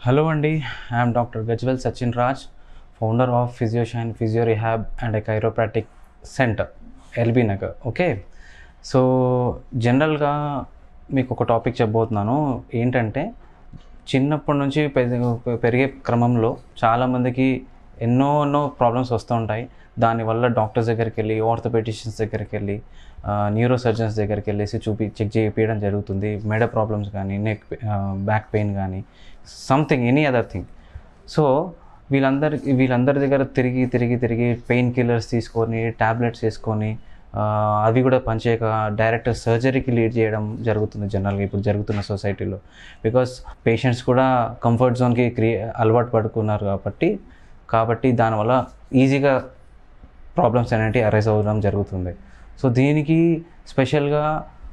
hello అండి I'm doctor Gajwel Sachin Raj founder of Physioshine physio rehab and a chiropractic centre LB Nagar okay so జనరల్గా మీకు ఒక topic చెప్పబోతున్నాను ఏంటంటే చిన్నప్పటి నుంచి పెరిగే- పెరిగే క్రమంలో చాలామందికి ఎన్నో ఎన్నో ప్రాబ్లమ్స్ వస్తూ ఉంటాయి దానివల్ల డాక్టర్స్ దగ్గరికి వెళ్ళి ఆర్థోపెటిషియన్స్ దగ్గరికి వెళ్ళి న్యూరో సర్జన్స్ దగ్గరికి వెళ్ళేసి చూపి చెక్ చేయించడం జరుగుతుంది మెడ ప్రాబ్లమ్స్ కానీ నెక్ బ్యాక్ పెయిన్ కానీ something any other thing so వీళ్ళందరి వీళ్ళందరి దగ్గర తిరిగి తిరిగి తిరిగి పెయిన్ కిల్లర్స్ తీసుకొని ట్యాబ్లెట్స్ వేసుకొని ఆ, అవి కూడా పనిచేయక డైరెక్ట్ సర్జరీకి లీడ్ చేయడం జరుగుతుంది జనరల్గా ఇప్పుడు జరుగుతున్న సొసైటీలో బికాస్ పేషెంట్స్ కూడా కంఫర్ట్ జోన్కి క్రియే అలవాటు పడుకున్నారు కాబట్టి కాబట్టి దానివల్ల ఈజీగా ప్రాబ్లమ్స్ అనేవి అరైజ్ అవ్వడం జరుగుతుంది సో దీనికి స్పెషల్గా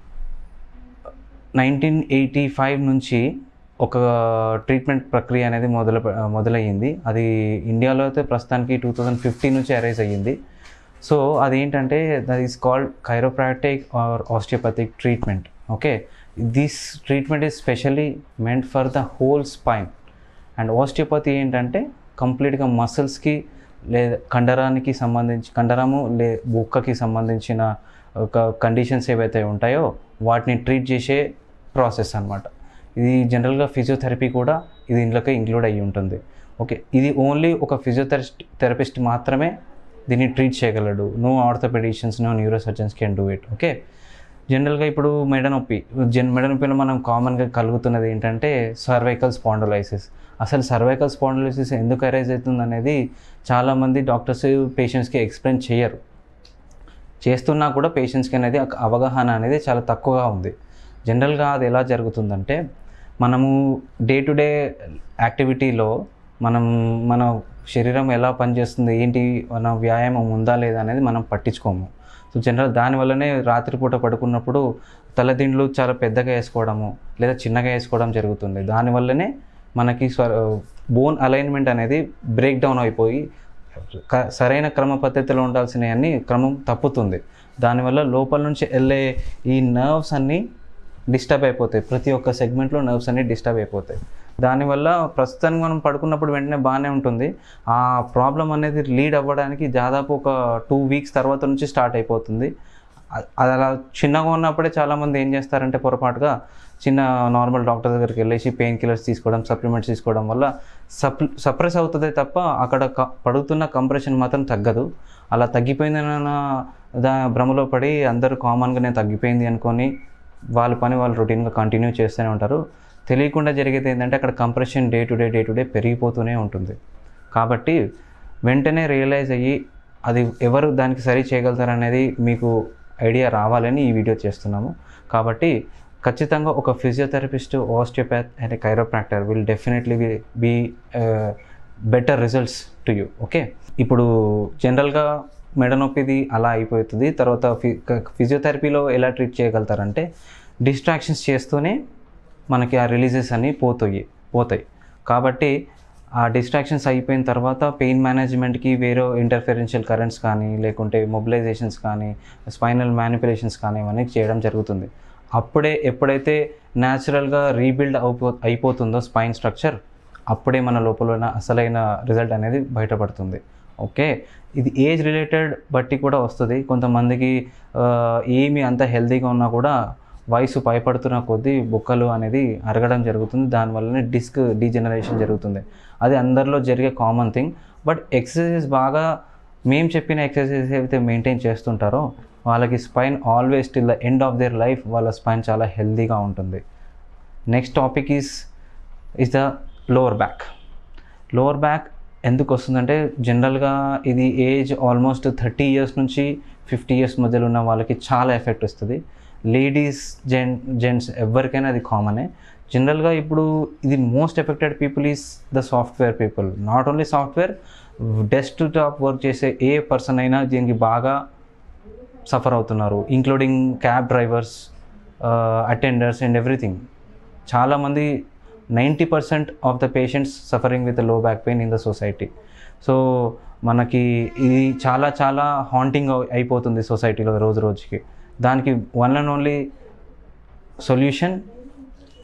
నైన్టీన్ ఎయిటీ ఫైవ్ నుంచి ఒక ట్రీట్మెంట్ ప్రక్రియ అనేది మొదలు మొదలయ్యింది అది ఇండియాలో అయితే ప్రస్తుతానికి టూ థౌజండ్ ఫిఫ్టీన్ నుంచి అరైజ్ అయ్యింది సో అదేంటంటే that is called chiropractic or osteopathic treatment okay this treatment is specially meant for the whole spine and osteopathy ఏంటంటే కంప్లీట్గా మసిల్స్కి లేదా కండరానికి సంబంధించి కండరము లే బొక్కకి సంబంధించిన ఒక కండిషన్స్ ఏవైతే ఉంటాయో వాటిని ట్రీట్ చేసే ప్రాసెస్ అన్నమాట ఇది జనరల్గా ఫిజియోథెరపీ కూడా ఇది ఇందులోకి ఇంక్లూడ్ అయ్యి ఉంటుంది ఓకే ఇది ఓన్లీ ఒక ఫిజియోథెరపిస్ట్ థెరపిస్ట్ మాత్రమే దీన్ని ట్రీట్ చేయగలడు no orthopedicians no neurosurgeons can do it okay జనరల్గా ఇప్పుడు మెడ నొప్పి జన్ మెడ నొప్పిలో మనం కామన్గా కలుగుతున్నది ఏంటంటే సర్వైకల్ స్పాండలైసిస్ అసలు సర్వైకల్ స్పాండలైసిస్ ఎందుకు అరైజ్ అవుతుంది అనేది చాలామంది డాక్టర్స్ పేషెంట్స్కి ఎక్స్ప్లెయిన్ చేయరు చేస్తున్నా కూడా పేషెంట్స్కి అనేది ఒక అవగాహన అనేది చాలా తక్కువగా ఉంది జనరల్గా అది ఎలా జరుగుతుందంటే మనము డే టు డే యాక్టివిటీలో మనం మన శరీరం ఎలా పనిచేస్తుంది ఏంటి మన వ్యాయామం ఉందా లేదా అనేది మనం పట్టించుకోము సో జనరల్ దానివల్లనే రాత్రిపూట పడుకున్నప్పుడు తలదిండ్లు చాలా పెద్దగా వేసుకోవడము లేదా చిన్నగా వేసుకోవడం జరుగుతుంది దానివల్లనే మనకి స్వ బోన్ అలైన్మెంట్ అనేది బ్రేక్ డౌన్ అయిపోయి క- సరైన క్రమ పద్ధతిలో ఉండాల్సినవన్నీ క్రమం తప్పుతుంది దానివల్ల లోపల నుంచి వెళ్ళే ఈ నర్వ్స్ అన్నీ డిస్టర్బ్ అయిపోతాయి ప్రతి ఒక్క సెగ్మెంట్లో నర్వ్స్ అన్నీ డిస్టర్బ్ అయిపోతాయి దానివల్ల ప్రస్తుతానికి మనం పడుకున్నప్పుడు వెంటనే బాగానే ఉంటుంది ఆ ప్రాబ్లం అనేది లీడ్ అవ్వడానికి దాదాపు ఒక టూ వీక్స్ తర్వాత నుంచి స్టార్ట్ అయిపోతుంది అ- అది అలా చిన్నగా ఉన్నప్పుడే చాలామంది ఏం చేస్తారంటే పొరపాటుగా చిన్న నార్మల్ డాక్టర్ దగ్గరికి వెళ్ళేసి పెయిన్ కిల్లర్స్ తీసుకోవడం సప్లిమెంట్స్ తీసుకోవడం వల్ల సప్ సప్రెస్ అవుతుంది తప్ప అక్కడ క- పడుతున్న కంప్రెషన్ మాత్రం తగ్గదు అలా తగ్గిపోయిందన్న దా భ్రమలో పడి అందరూ కామన్గానే తగ్గిపోయింది అనుకొని వాళ్ళ పని వాళ్ళు రొటీన్గా కంటిన్యూ చేస్తూనే ఉంటారు తెలియకుండా జరిగేది ఏంటంటే అక్కడ compression day to day day to day పెరిగిపోతూనే ఉంటుంది కాబట్టి వెంటనే రియలైజ్ అయ్యి అది ఎవరు దానికి సరి చేయగలుగుతారు అనేది మీకు ఐడియా రావాలని ఈ వీడియో చేస్తున్నాము కాబట్టి ఖచ్చితంగా ఒక physiotherapist osteopath and chiropractor will definitely be be better results to you okay ఇప్పుడు జనరల్గా మెడ నొప్పిది అలా అయిపోతుంది తర్వాత ఫి ఫిజియోథెరపీలో ఎలా ట్రీట్ చేయగలుగుతారంటే డిస్ట్రాక్షన్స్ చేస్తూనే మనకి ఆ రిలీజెస్ అన్నీ పోతాయి పోతాయి కాబట్టి ఆ డిస్ట్రాక్షన్స్ అయిపోయిన తర్వాత పెయిన్ మేనేజ్మెంట్కి వేరే ఇంటర్ఫెరెన్షియల్ కరెంట్స్ కానీ లేకుంటే మొబిలైజేషన్స్ కానీ స్పైనల్ మ్యానిపులేషన్స్ కానీ ఇవన్నీ చేయడం జరుగుతుంది అప్పుడే ఎప్పుడైతే న్యాచురల్గా రీబిల్డ్ అయిపో అయిపోతుందో స్పైన్ స్ట్రక్చర్ అప్పుడే మన లోపల ఉన్న అసలైన రిజల్ట్ అనేది బయటపడుతుంది ఓకే ఇది ఏజ్ రిలేటెడ్ బట్టి కూడా వస్తుంది కొంతమందికి ఆ, ఏమి అంత హెల్తీగా ఉన్నా కూడా వయసు పైపడుతున్న కొద్దీ బొక్కలు అనేది అరగడం జరుగుతుంది దానివల్లనే డిస్క్ డీజనరేషన్ జరుగుతుంది అది అందరిలో జరిగే కామన్ థింగ్ బట్ ఎక్సర్సైజ్ బాగా మేము చెప్పిన ఎక్సర్సైజ్ అయితే మెయింటైన్ చేస్తుంటారో వాళ్ళకి spine always till the end of their life వాళ్ళ స్పైన్ చాలా హెల్తీగా ఉంటుంది next topic is is the lower back lower back ఎందుకు వస్తుందంటే జనరల్గా ఇది ఏజ్ ఆల్మోస్ట్ థర్టీ ఇయర్స్ నుంచి ఫిఫ్టీ ఇయర్స్ మధ్యలో ఉన్న వాళ్ళకి చాలా ఎఫెక్ట్ వస్తుంది లేడీస్ జెన్ జెంట్స్ ఎవరికైనా అది కామనే జనరల్గా ఇప్పుడు ఇది most affected people is the software people not only software desktop work చేసే ఏ పర్సన్ అయినా దీనికి బాగా సఫర్ అవుతున్నారు including cab drivers attenders and everything చాలామంది ninety percent of the patients suffering with low back pain in the society so మనకి ఇది చాలా చాలా హాంటింగ్ అయిపోతుంది సొసైటీలో రోజు రోజుకి దానికి one and only solution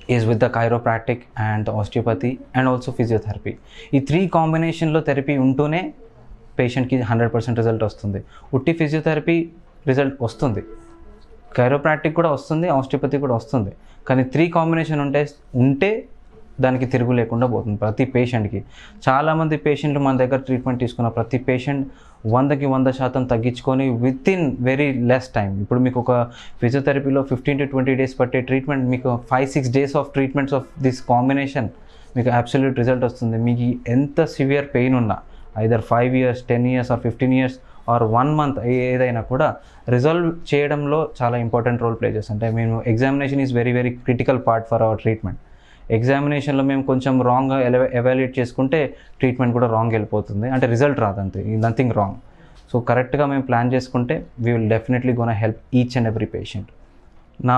is with the chiropractic and osteopathy and also physiotherapy ఈ త్రీ కాంబినేషన్లో థెరపీ ఉంటూనే పేషెంట్కి హండ్రెడ్ పర్సెంట్ రిజల్ట్ వస్తుంది ఉట్టి ఫిజియోథెరపీ రిజల్ట్ వస్తుంది కైరోప్రాక్టిక్ కూడా వస్తుంది ఆస్టియోపతి కూడా వస్తుంది కానీ త్రీ కాంబినేషన్ ఉంటే ఉంటే దానికి తిరుగు లేకుండా పోతుంది ప్రతి పేషెంట్కి చాలామంది పేషెంట్లు మన దగ్గర ట్రీట్మెంట్ తీసుకున్న ప్రతి పేషెంట్ వందకి వంద శాతం తగ్గించుకొని with in very less time ఇప్పుడు మీకు ఒక ఫిజియోథెరపీలో ఫిఫ్టీన్ టు ట్వంటీ డేస్ పట్టే ట్రీట్మెంట్ మీకు five six days of treatments of this combination మీకు అబ్సల్యూట్ రిజల్ట్ వస్తుంది మీకు ఎంత సివియర్ పెయిన్ ఉన్నా either five years ten years or fifteen years or one month ఏదైనా కూడా రిజల్వ్ చేయడంలో చాలా ఇంపార్టెంట్ రోల్ ప్లే చేస్తుంది అంటే మేము examination is very very critical part for our treatment ఎగ్జామినేషన్లో మేము కొంచెం రాంగ్గా ఎవాల్యుయేట్ చేసుకుంటే ట్రీట్మెంట్ కూడా రాంగ్ వెళ్ళిపోతుంది అంటే రిజల్ట్ రాదంతే నథింగ్ రాంగ్ సో కరెక్ట్గా మేము ప్లాన్ చేసుకుంటే we will definitely gonna help each and every patient నా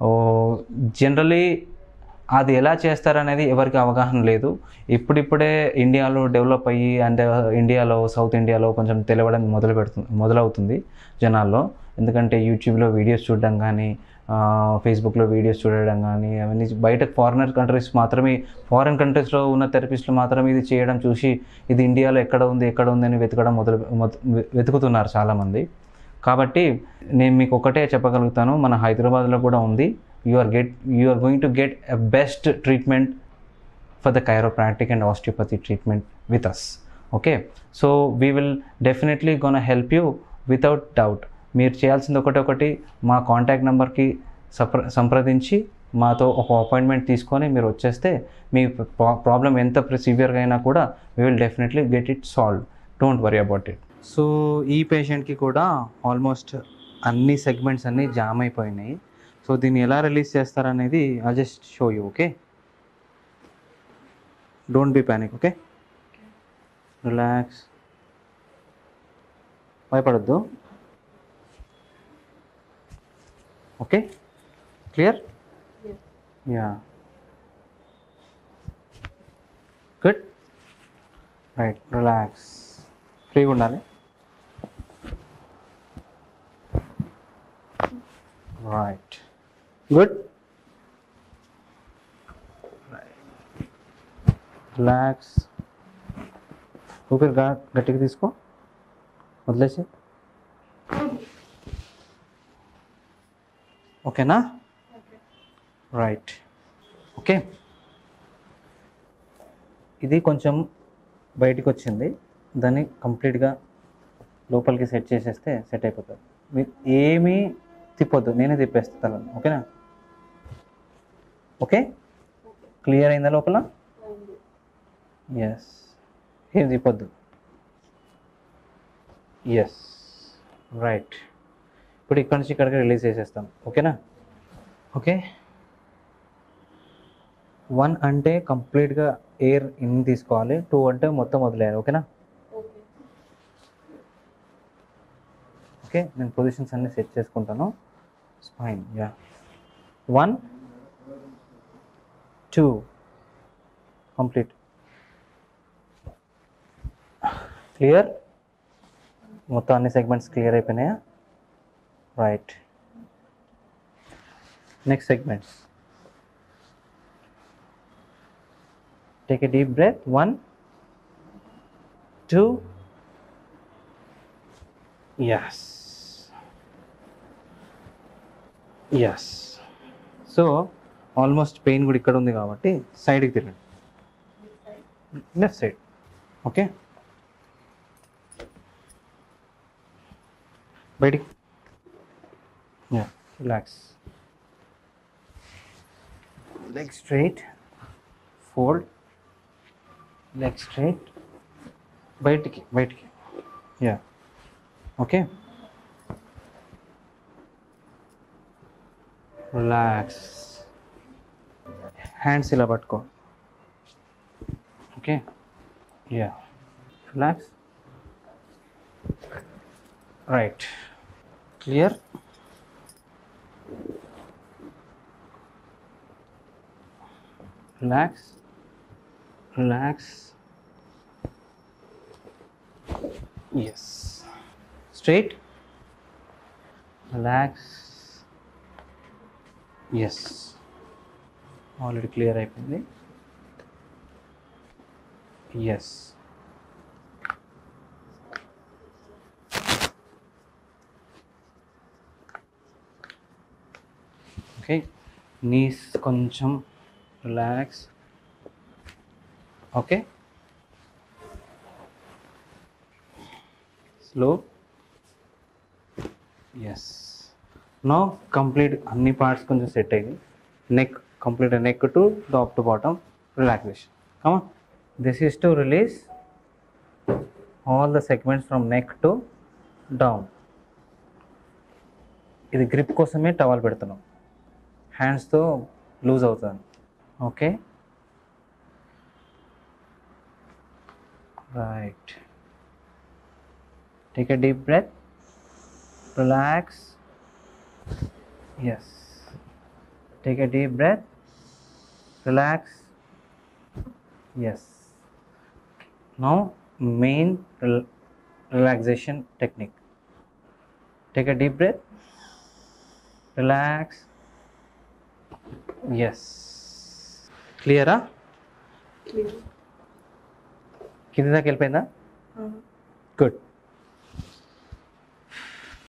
జనరలీ అది ఎలా చేస్తారనేది ఎవరికి అవగాహన లేదు ఇప్పుడిప్పుడే ఇండియాలో డెవలప్ అయ్యి అంటే ఇండియాలో సౌత్ ఇండియాలో కొంచెం తెలవడం మొదలు పెడుతుంది మొదలవుతుంది జనాల్లో ఎందుకంటే యూట్యూబ్లో వీడియోస్ చూడడం కానీ ఫేస్బుక్లో వీడియోస్ చూడడం కానీ అవన్నీ బయట ఫారినర్ కంట్రీస్ మాత్రమే ఫారిన్ కంట్రీస్లో ఉన్న థెరపిస్టులు మాత్రమే ఇది చేయడం చూసి ఇది ఇండియాలో ఎక్కడ ఉంది ఎక్కడ ఉంది అని వెతకడం మొదలు మొద- వెతుకుతున్నారు చాలామంది కాబట్టి నేను మీకు ఒకటే చెప్పగలుగుతాను మన హైదరాబాద్లో కూడా ఉంది you are get you are going to get a best treatment for the chiropractic and osteopathy treatment with us okay so we will definitely gonna help you without doubt మీరు చేయాల్సింది ఒకటి ఒకటి మా కాంటాక్ట్ నెంబర్కి సప్ర సంప్రదించి మాతో ఒక అపాయింట్మెంట్ తీసుకొని మీరు వచ్చేస్తే మీ ప్రాబ్లం ఎంత సివియర్గా అయినా కూడా we will definitely get it solve don't worry about it so ఈ పేషెంట్కి కూడా ఆల్మోస్ట్ అన్ని సెగ్మెంట్స్ అన్నీ జామ్ అయిపోయినాయి సో దీన్ని ఎలా రిలీజ్ చేస్తారనేది I just show you okay don't be panic okay relax భయపడద్దు okay clear yeah good right relax ఫ్రీగా ఉండాలి రైట్ గుడ్ రిలాక్స్ ఊపిరి గా గట్టిగా తీసుకో వదిలేసి ఓకేనా రైట్ ఓకే ఇది కొంచెం బయటికి వచ్చింది దాన్ని కంప్లీట్గా లోపలికి సెట్ చేసేస్తే సెట్ అయిపోతుంది మీరు ఏమీ తిప్పొద్దు నేనే తిప్పేస్తాను ఓకేనా ఓకే క్లియర్ అయిందా లోపల ఎస్ ఏం తిప్పొద్దు ఎస్ రైట్ ఇప్పుడు ఇక్కడ నుంచి ఇక్కడికి రిలీజ్ చేసేస్తాం ఓకేనా ఓకే వన్ అంటే కంప్లీట్గా ఎయిర్ ఇన్ తీసుకోవాలి టూ అంటే మొత్తం వదిలేయాలి ఓకేనా ఓకే నేను పొజిషన్స్ అన్ని సెట్ చేసుకుంటాను spine yeah one two complete clear మొత్తం అన్ని సెగ్మెంట్స్ క్లియర్ అయిపోయినాయా right next segments take a deep breath one two yes yes so almost pain కూడా ఇక్కడ ఉంది కాబట్టి సైడ్కి తిరగండి లెఫ్ట్ సైడ్ ఓకే బయటికి yeah relax leg straight fold leg straight బయటికి బయటికి యా ఓకే రిలాక్స్ హ్యాండ్స్ ఇలా పట్టుకో okay yeah relax right clear relax relax yes straight relax yes already clear అయిపోయింది ఎస్ ఓకే నీస్ కొంచెం relax okay slow yes no complete అన్ని parts కొంచెం set అయ్యింది neck complete neck to top to bottom relaxation comma this is to release all the segments from neck to down ఇది grip కోసమే towel పెడుతున్నాం హ్యాండ్స్తో లూజ్ అవుతుంది okay right take a deep breath relax yes take a deep breath relax yes now main relaxation technique take a deep breath relax yes క్లియరా కింద దాకా వెళ్ళిపోయిందా గుడ్